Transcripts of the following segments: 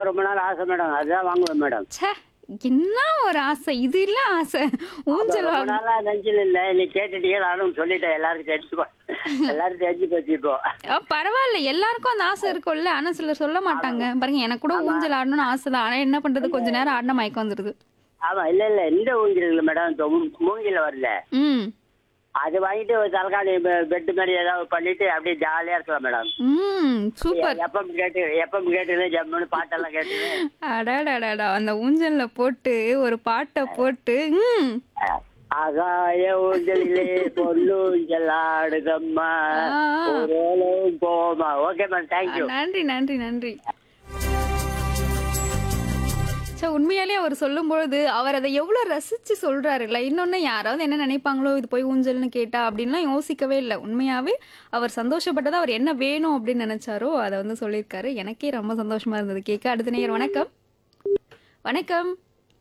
ரொம்ப நாள் ஆசை மேடம் அதுதான் வாங்குவேன் மேடம் ச்சே என்ன ஒரு ஆசை இது இல்ல ஆசை ஊஞ்சல் ரொம்ப வாங்க நாளா நெஞ்சில் இல்லை நீ கேட்டுட்டீங்க நானும் சொல்லிட்டேன் எல்லாருக்கும் தெரிஞ்சு எல்லாரும் தெரிஞ்சு போச்சு இப்போ ஆ, பரவாயில்ல எல்லாருக்கும் அந்த ஆசை இருக்கும்ல ஆனா சிலர் சொல்ல மாட்டாங்க பாருங்க எனக்கு கூட ஊஞ்சல் ஆடணும்னு ஆசை தான் ஆனா என்ன பண்றது கொஞ்ச நேரம் ஆடினா மயக்கம் வந்துருது ஆமா இல்ல இல்ல இந்த ஊஞ்சல் இல்லை மேடம் இந்த மூ- மூங்கில வரல ம் அது வாங்கிட்டு ஒரு தலகாணி பெட் மாதிரி ஏதாவது பண்ணிட்டு அப்படியே ஜாலியா இருக்கலாம் மேடம் ம் சூப்பர் எப்பம் கேட்டு எப்பம் கேட்டு ஜம்முன்னு பாட்டெல்லாம் கேட்டு அடாடாடாடா அந்த ஊஞ்சல்ல போட்டு ஒரு பாட்டை போட்டு ம் ஆகாய ஊஞ்சலிலே பொல்லூஞ்சல் ஆடுதம்மா ஆ. ஓரளவும் போமா ஓகே மேடம் தேங்க்யூ நன்றி நன்றி நன்றி சே உண்மையாலே அவர் சொல்லும்பொழுது அவர் அதை எவ்வளோ ரசிச்சு சொல்றாருல்ல இன்னொன்று யாராவது என்ன நினைப்பாங்களோ இது போய் ஊஞ்சல்னு கேட்டா அப்படின்லாம் யோசிக்கவே இல்லை உண்மையாவே அவர் சந்தோஷப்பட்டது அவர் என்ன வேணும் அப்படின்னு நினைச்சாரோ அதை வந்து சொல்லியிருக்காரு எனக்கே ரொம்ப சந்தோஷமா இருந்தது கேட்க அடுத்த நேயர் வணக்கம் வணக்கம்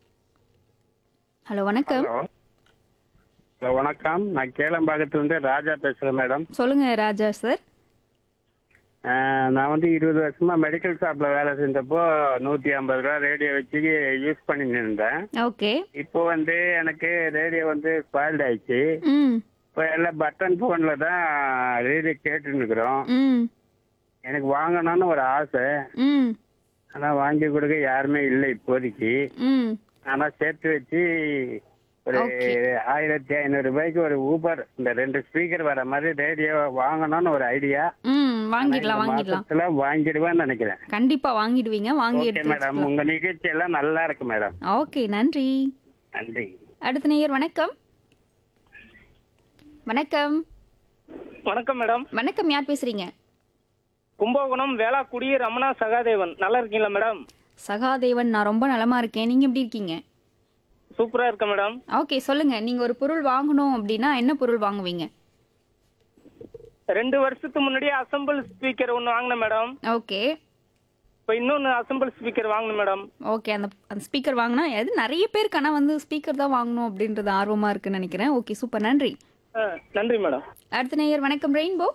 ஹலோ வணக்கம் ஹலோ ஹலோ வணக்கம் நான் கேளம்பாக்கத்துலேருந்து ராஜா பேசுகிறேன் மேடம் சொல்லுங்க ராஜா சார் அஹ், நான் வந்து இருபது வருஷமா மெடிக்கல் ஷாப்பில் வேலை செஞ்சப்போ நூற்றி ஐம்பது ரூபா ரேடியோ வச்சு யூஸ் பண்ணிட்டு இருந்தேன் ஓகே இப்போ வந்து எனக்கு ரேடியோ வந்து ஸ்பாயில்ட் ஆயிடுச்சு ம் இப்போ எல்லாம் பட்டன் ஃபோனில் தான் ரேடியோ கேட்டுன்னு இருக்கிறோம் ம் எனக்கு வாங்கணும்னு ஒரு ஆசை ம் ஆனால் வாங்கி கொடுக்க யாருமே இல்லை இப்போதைக்கு ம் ஆனால் சேர்த்து வச்சு ஒரு Okay. ஆயிரத்தி ஐநூறு ரூபாய்க்கு ஒரு ஊபர் இந்த ரெண்டு ஸ்பீக்கர் வர மாதிரி ரேடியோ வாங்கணும்னு ஒரு ஐடியா ம் வாங்கிடலாம் வாங்கிடலாம் மாசத்துல வாங்கிடுவேன்னு நினைக்கிறேன் கண்டிப்பா வாங்கிடுவீங்க வாங்கி ஓகே எடுத்து மேடம் உங்க நிகழ்ச்சி எல்லாம் நல்லா இருக்கு மேடம் ஓகே நன்றி நன்றி அடுத்த நேயர் வணக்கம் வணக்கம் வணக்கம் மேடம் வணக்கம் யார் பேசுறீங்க கும்பகோணம் வேளாக்குடி ரமணா சகாதேவன் நல்லா இருக்கீங்களா மேடம் சகாதேவன் நான் ரொம்ப நலமா இருக்கேன் நீங்க எப்படி இருக்கீங்க சூப்பரா இருக்க மேடம் ஓகே சொல்லுங்க நீங்க ஒரு பொருள் வாங்கணும் அப்படின்னா என்ன பொருள் வாங்குவீங்க ரெண்டு வருஷத்துக்கு முன்னாடியே அசம்பிள் ஸ்பீக்கர் ஒன்று வாங்கினேன் மேடம் ஓகே இப்போ இன்னொன்று அசம்பிள் ஸ்பீக்கர் வாங்கினேன் மேடம் ஓகே அந்த அந்த ஸ்பீக்கர் வாங்கினா அது நிறைய பேருக்கு ஆனால் வந்து ஸ்பீக்கர் தான் வாங்கணும் அப்படின்றது ஆர்வமா இருக்குன்னு நினைக்கிறேன் ஓகே சூப்பர் நன்றி ஆ, நன்றி மேடம் அடுத்த நேயர் வணக்கம் ரெயின்போ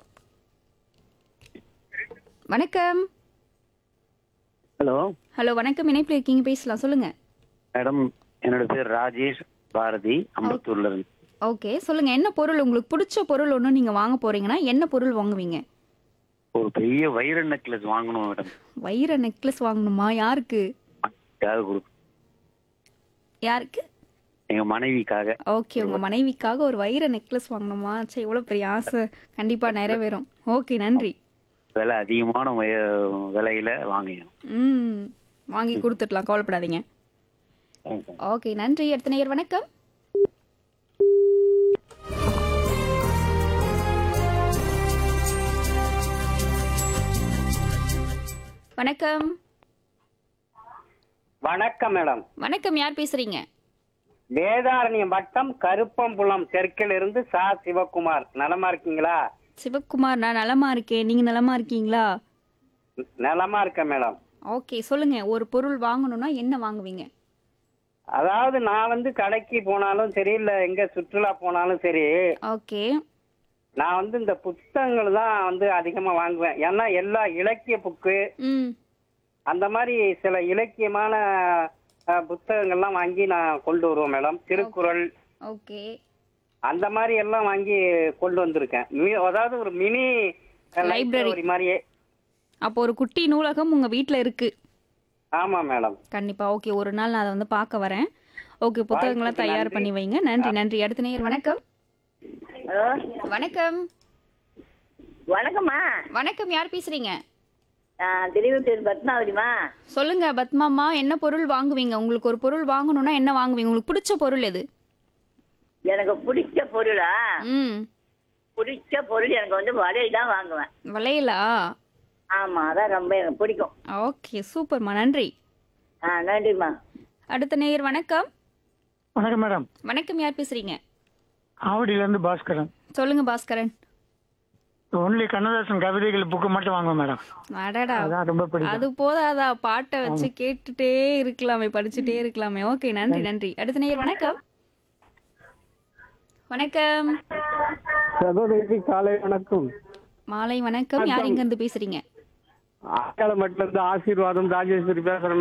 வணக்கம் ஹலோ ஹலோ வணக்கம் இணைப்பில் இருக்கீங்க பேசலாம் சொல்லுங்க மேடம் என்னோட பேர் ராஜேஷ் பாரதி அம்பத்தூர்ல இருந்து ஓகே சொல்லுங்க என்ன பொருள் உங்களுக்கு பிடிச்ச பொருள் ஒன்று நீங்க வாங்க போறீங்கன்னா என்ன பொருள் வாங்குவீங்க ஒரு பெரிய வைர நெக்லஸ் வாங்கணும் மேடம் வைர நெக்லஸ் வாங்கணுமா யாருக்கு யாரு கொடு யாருக்கு எங்க மனைவிக்காக ஓகே உங்க மனைவிக்காக ஒரு வைர நெக்லஸ் வாங்கணுமா சரி இவ்வளோ பெரிய ஆசை கண்டிப்பா நிறைவேறும் ஓகே நன்றி விலை அதிகமான வய- விலையில வாங்கணும் ம் வாங்கி கொடுத்துடலாம் கவலைப்படாதீங்க ஓகே நன்றி அடுத்த நேயர் வணக்கம் வணக்கம் வணக்கம் மேடம் வணக்கம் யார் பேசுறீங்க வேதாரண்யம் வட்டம் கருப்பம்புலம் தெற்கில் இருந்து சா சிவகுமார் நலமா இருக்கீங்களா சிவக்குமார் நான் நலமா இருக்கேன் நீங்க நலமா இருக்கீங்களா நலமா இருக்கேன் மேடம் ஓகே சொல்லுங்க ஒரு பொருள் வாங்கணும்னா என்ன வாங்குவீங்க அதாவது நான் வந்து கடைக்கு போனாலும் சரி இல்ல எங்க சுற்றுலா போனாலும் சரி ஓகே நான் வந்து இந்த புத்தகங்கள் தான் வந்து அதிகமா வாங்குவேன் ஏன்னா எல்லா இலக்கிய புக்கு ம் அந்த மாதிரி சில இலக்கியமான அஹ், புத்தகங்கள்லாம் வாங்கி நான் கொண்டு வருவேன் மேடம் திருக்குறள் ஓகே அந்த மாதிரி எல்லாம் வாங்கி கொண்டு வந்திருக்கேன் மி- அதாவது ஒரு மினி Library. லைப்ரரி மாதிரியே அப்போ ஒரு குட்டி நூலகம் உங்க வீட்ல இருக்கு ஆமா மேடம் கண்டிப்பா ஓகே ஒரு நாள் நான் அதை வந்து பார்க்க வரேன் ஓகே புத்தகங்கள்லாம் தயார் பண்ணி வைங்க நன்றி நன்றி அடுத்த நேயர் வணக்கம் ஹலோ வணக்கம் வணக்கம்மா வணக்கம் யார் பேசுறீங்க நான் திருவத்தூர் பத்மாவதிமா சொல்லுங்க பத்மாமா என்ன பொருள் வாங்குவீங்க உங்களுக்கு ஒரு பொருள் வாங்கணும்னா என்ன வாங்குவீங்க உங்களுக்கு பிடிச்ச பொருள் எது எனக்கு பிடிச்ச பொருளா ம் பிடிச்ச பொருள் எனக்கு வந்து வளையல் தான் வாங்குவேன் வளையலா ஆமா அதான் ரொம்ப எனக்கு பிடிக்கும் ஓகே சூப்பர்மா நன்றி ஆ நன்றிம்மா அடுத்த நேயர் வணக்கம் வணக்கம் மேடம் வணக்கம் யார் பேசுறீங்க ஆவடியிலேருந்து பாஸ்கரன் சொல்லுங்க பாஸ்கரன் ஒன்லி கண்ணதாசன் கவிதைகள் புக்கு மட்டும் வாங்குவேன் மேடம் அடடா அதான் ரொம்ப பிடிக்கும் அது போதாதா பாட்டை வச்சு கேட்டுட்டே இருக்கலாமே படிச்சுட்டே இருக்கலாமே ஓகே நன்றி நன்றி அடுத்த நேயர் வணக்கம் வணக்கம் சகோதரிக்கு காலை வணக்கம் மாலை வணக்கம் யார் இங்க இருந்து பேசுறீங்க ஆக்காளமட்டில இருந்து ஆசீர்வாதம் ராஜேஸ்வரி பேசுறேன்